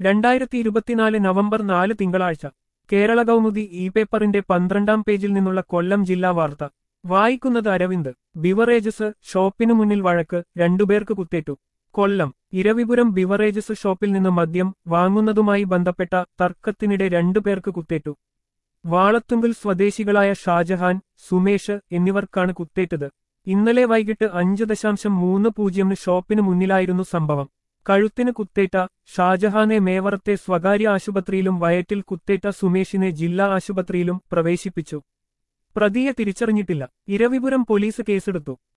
രണ്ടായിരത്തി ഇരുപത്തിനാല് നവംബർ നാല് തിങ്കളാഴ്ച കേരള കൗമുദി ഇ പേപ്പറിന്റെ പന്ത്രണ്ടാം പേജിൽ നിന്നുള്ള കൊല്ലം ജില്ലാ വാർത്ത വായിക്കുന്നത് അരവിന്ദ് ബിവറേജസ് ഷോപ്പിനു മുന്നിൽ വഴക്ക് രണ്ടുപേർക്ക് കുത്തേറ്റു കൊല്ലം ഇരവിപുരം ബിവറേജസ് ഷോപ്പിൽ നിന്ന് മദ്യം വാങ്ങുന്നതുമായി ബന്ധപ്പെട്ട തർക്കത്തിനിടെ രണ്ടുപേർക്ക് കുത്തേറ്റു വാളത്തുങ്കിൽ സ്വദേശികളായ ഷാജഹാൻ സുമേഷ് എന്നിവർക്കാണ് കുത്തേറ്റത് ഇന്നലെ വൈകിട്ട് അഞ്ച് ദശാംശം മൂന്ന് പൂജ്യമിന് ഷോപ്പിന് മുന്നിലായിരുന്നു സംഭവം കഴുത്തിന് കുത്തേറ്റ ഷാജഹാനെ മേവറത്തെ സ്വകാര്യ ആശുപത്രിയിലും വയറ്റിൽ കുത്തേറ്റ സുമേഷിനെ ജില്ലാ ആശുപത്രിയിലും പ്രവേശിപ്പിച്ചു പ്രതിയെ തിരിച്ചറിഞ്ഞിട്ടില്ല ഇരവിപുരം പോലീസ് കേസെടുത്തു